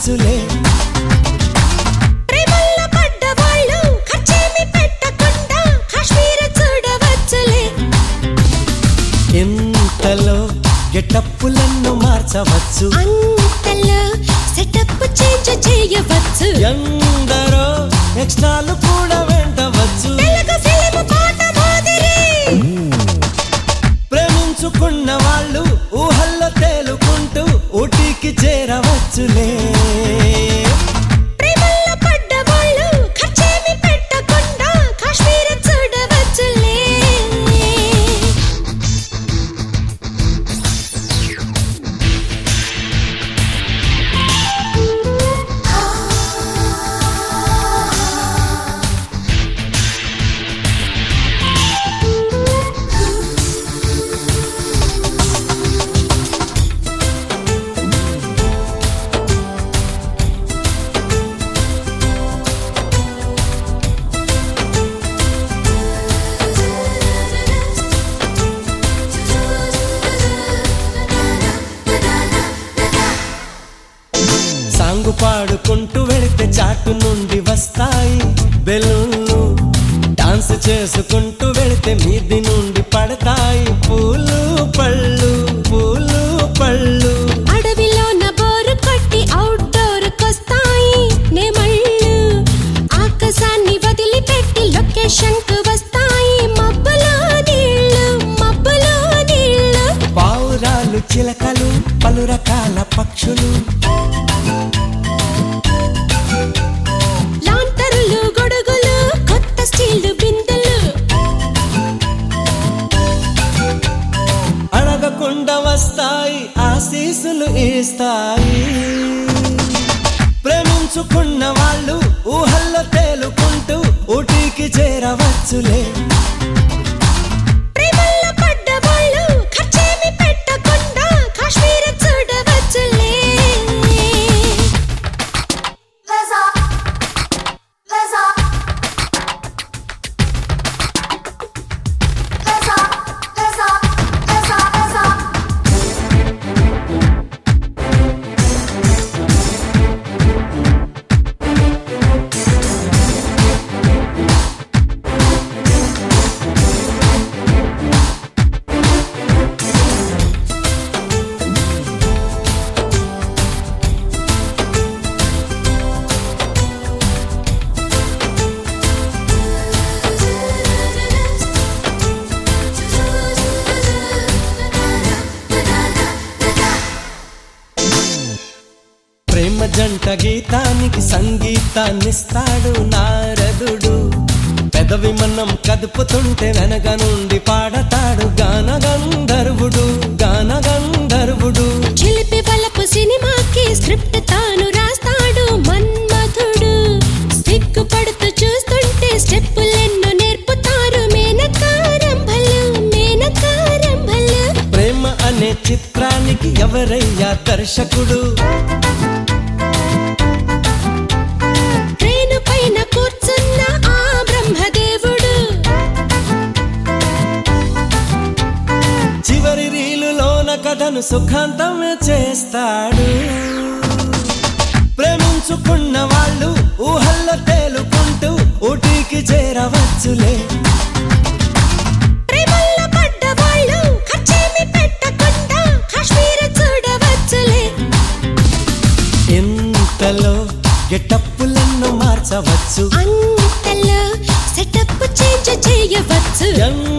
చేరవచ్చులే ప్రేమల్లో పడ్డవాళ్ళు ఖర్చేమి పెట్టకుండా కాశ్మీర చూడవచ్చులే ఎంతలో గెటప్పులను మార్చవచ్చు అంతలో సెటప్ చేంజ్ చేయవచ్చు ఎందరో ఎక్స్ట్రాలు కూడా వెంటవచ్చు తెలుగు ఫిలిం పాట మాదిరి ప్రేమించుకున్న వాళ్ళు ఊహల్లో తేలుకుంటూ ఊటీకి చేరవచ్చులే ప్రేమల్లో పడ్డవాళ్ళు ఖర్చేమి పెట్టకుండా కాశ్మీర చూడవచ్చులే సాంగు పాడుకుంటూ వెళితే చాటు నుండి వస్తాయి బెలూన్లు డాన్స్ చేసుకుంటూ వెళితే మీది నుండి పడతాయి పూలు పళ్ళు పూలు పళ్ళు అడవిలోన బోరు కొట్టి అవుట్డోర్ కొస్తాయి నెమళ్ళు ఆకాశాన్ని వదిలిపెట్టి లొకేషన్ కు వస్తాయి మబ్బులో నీళ్ళు మబ్బులో నీళ్ళు పావురాలు చిలకలు పలు రకాల పక్షులు లాంతరులు గొడుగులు కొత్త స్టీల్ బిందెలు అడగకుండా వస్తాయి ఆశీసులు ఇస్తాయి ప్రేమించుకున్న వాళ్ళు ఊహల్లో తేలుకుంటూ ఊటీకి చేరవచ్చులే ప్రేమల్లో పడ్డవాళ్ళు ఖర్చేమి పెట్టకుండా కాశ్మీర చూడవచ్చులే Leza, Leza, Leza, Leza, Leza, Leza. ప్రేమ జంట గీతానికి సంగీతాన్నిస్తాడు నారదుడు పెదవి మనం కదుపుతుంటే వెనక నుండి పాడతాడు గాన గంధర్వుడు గాన గంధర్వుడు చిలిపి బలపు సినిమాకి స్క్రిప్ట్ తాను రాస్తాడు మన్మధుడు సిగ్గుపడుతూ చూస్తుంటే స్టెప్పులెన్నో నేర్పుతారు మేనకారంభలు మేనకారంభలు ప్రేమ అనే చిత్రానికి ఎవరయ్యా దర్శకుడు ట్రైను పైన కూర్చున్న ఆ బ్రహ్మదేవుడు చివరి రీలులోన కథను సుఖాంతమే చేస్తాడు ప్రేమించుకున్న వాళ్ళు ఊహల్లో తేలుకుంటూ ఊటీకి చేరవచ్చులే ప్రేమల్లో పడ్డవాళ్ళు ఖర్చేమి పెట్టకుండా కాశ్మీర చూడవచ్చులే ఎంతలో గెటప్పులను మార్చవచ్చు అంతలో సెటప్ చేంజ్ చేయవచ్చు ఎంత